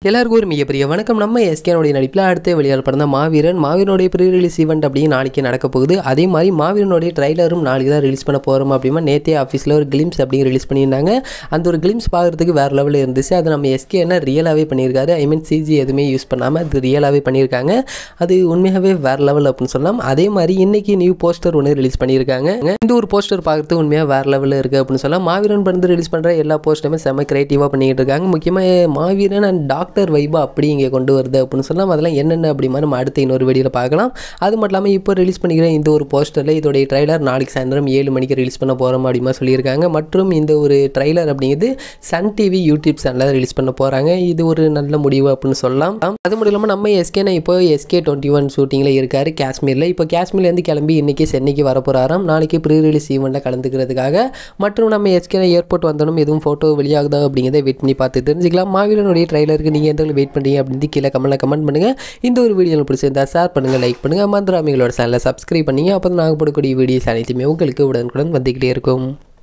எல்லாருக்கும் ஒரு மிகப்பெரிய வணக்கம் நம்ம எஸ்கேனுடைய நடிப்பில் அடுத்த வெளியால் படம் தான் மாவீரன் மாவீரனுடைய ப்ரீ ரிலீஸ் ஈவெண்ட் அப்படின்னு நாளைக்கு நடக்க போகுது அதே மாதிரி மாவீரனுடைய ட்ரைலரும் நாளைக்கு தான் ரிலீஸ் பண்ண போகிறோம் அப்படின்னா நேத்தே ஆஃபீஸில் ஒரு கிளிம்ஸ் அப்படிங்க ரிலீஸ் பண்ணியிருந்தாங்க அந்த ஒரு கிளிம்ஸ் பார்க்குறதுக்கு வேறு லெவலில் இருந்துச்சு அது நம்ம எஸ்கே என்ன ரியலாகவே பண்ணியிருக்காரு ஐ மீன் சிஜி எதுவுமே யூஸ் பண்ணாமல் அது ரியலாகவே பண்ணியிருக்காங்க அது உண்மையாகவே வேறு லெவல் அப்படின்னு சொல்லலாம் அதே மாதிரி இன்னைக்கு நியூ போஸ்டர் ஒன்று ரிலீஸ் பண்ணியிருக்காங்க இந்த ஒரு போஸ்டர் பார்க்குறதுக்கு உண்மையாக வேறு லெவலில் இருக்குது அப்படின்னு சொல்லலாம் மாவீரன் படம் ரிலீஸ் பண்ணுற எல்லா போஸ்டருமே செம்ம கிரியேட்டிவாக பண்ணிட்டு இருக்காங்க முக்கியமாக மாவீரன் அண்ட் டாக்டர் வைபா அப்படி இங்கே கொண்டு வருது அப்படின்னு சொல்லலாம் அதெல்லாம் என்னென்ன அப்படிமா நம்ம அடுத்த இன்னொரு வீடியோவில் பார்க்கலாம் அது மட்டும் இல்லாமல் இப்போ ரிலீஸ் பண்ணிக்கிற இந்த ஒரு போஸ்டரில் இதோடைய ட்ரைலர் நாளைக்கு சாயந்தரம் ஏழு மணிக்கு ரிலீஸ் பண்ண போகிறோம் அப்படிமா சொல்லியிருக்காங்க மற்றும் இந்த ஒரு ட்ரைலர் அப்படிங்கிறது சன் டிவி யூடியூப் சேனலில் ரிலீஸ் பண்ண போகிறாங்க இது ஒரு நல்ல முடிவு அப்படின்னு சொல்லலாம் அது மட்டும் இல்லாமல் நம்ம எஸ்கேனா இப்போ எஸ்கே டுவெண்ட்டி ஒன் ஷூட்டிங்கில் இருக்கார் காஷ்மீரில் இப்போ காஷ்மீர்லேருந்து கிளம்பி இன்றைக்கி சென்னைக்கு வர போகிறாராம் நாளைக்கு ப்ரீ ரிலீஸ் ஈவெண்ட்டில் கலந்துக்கிறதுக்காக மற்றும் நம்ம எஸ்கே ஏர்போர்ட் வந்தோம் எதுவும் ஃபோட்டோ வெளியாகுதா அப்படிங்கிறத வெயிட் பண்ணி பார்த்து தெரிஞ்சுக்கலாம் மாவீரனுடைய ட்ரைலருக்கு நீங்கள் எந்த வெயிட் பண்ணுறீங்க அப்படின்னு கீழே கமெண்ட்டில் கமெண்ட் பண்ணுங்கள் இந்த ஒரு வீடியோ பிடிச்சிருந்தா ஷேர் பண்ணுங்கள் லைக் பண்ணுங்கள் மந்திராமிகளோட சேனலை சப்ஸ்கிரைப் பண்ணிங்க அப்போ தான் நாங்கள் போடக்கூடிய வீடியோஸ் அனைத்துமே உங்களுக்கு உடனுக்குடன் வந்துக்கிட்டே இருக்கும்